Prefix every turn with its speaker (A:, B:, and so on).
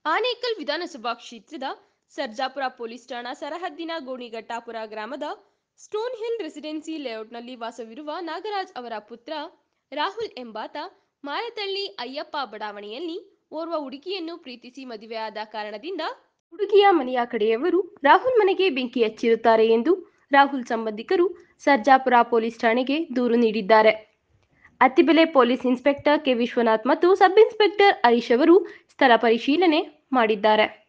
A: ಆನೇಕಲ್ ವಿಧಾನಸಭಾ ಕ್ಷೇತ್ರದ ಸರ್ಜಾಪುರ ಪೊಲೀಸ್ ಠಾಣಾ ಸರಹದ್ದಿನ ಗೋಣಿಘಟ್ಟಾಪುರ ಗ್ರಾಮದ ಸ್ಟೋನ್ ಹಿಲ್ ರೆಸಿಡೆನ್ಸಿ ಲೇಔಟ್ನಲ್ಲಿ ವಾಸವಿರುವ ನಾಗರಾಜ್ ಅವರ ಪುತ್ರ ರಾಹುಲ್ ಎಂಬಾತ ಮಾರತಳ್ಳಿ ಅಯ್ಯಪ್ಪ ಬಡಾವಣೆಯಲ್ಲಿ ಓರ್ವ ಹುಡುಗಿಯನ್ನು ಪ್ರೀತಿಸಿ ಮದುವೆಯಾದ ಕಾರಣದಿಂದ ಹುಡುಗಿಯ ಮನೆಯ ಕಡೆಯವರು ರಾಹುಲ್ ಮನೆಗೆ ಬೆಂಕಿ ಹಚ್ಚಿರುತ್ತಾರೆ ಎಂದು ರಾಹುಲ್ ಸಂಬಂಧಿಕರು ಸರ್ಜಾಪುರ ಪೊಲೀಸ್ ಠಾಣೆಗೆ ದೂರು ನೀಡಿದ್ದಾರೆ Attibele police inspector K Vishwanath ಮತ್ತು ಸಬ್ ಇನ್ಸ್ಪೆಕ್ಟರ್ ಹರೀಶ್ ಅವರು ಸ್ಥಳ ಪರಿಶೀಲನೆ ಮಾಡಿದ್ದಾರೆ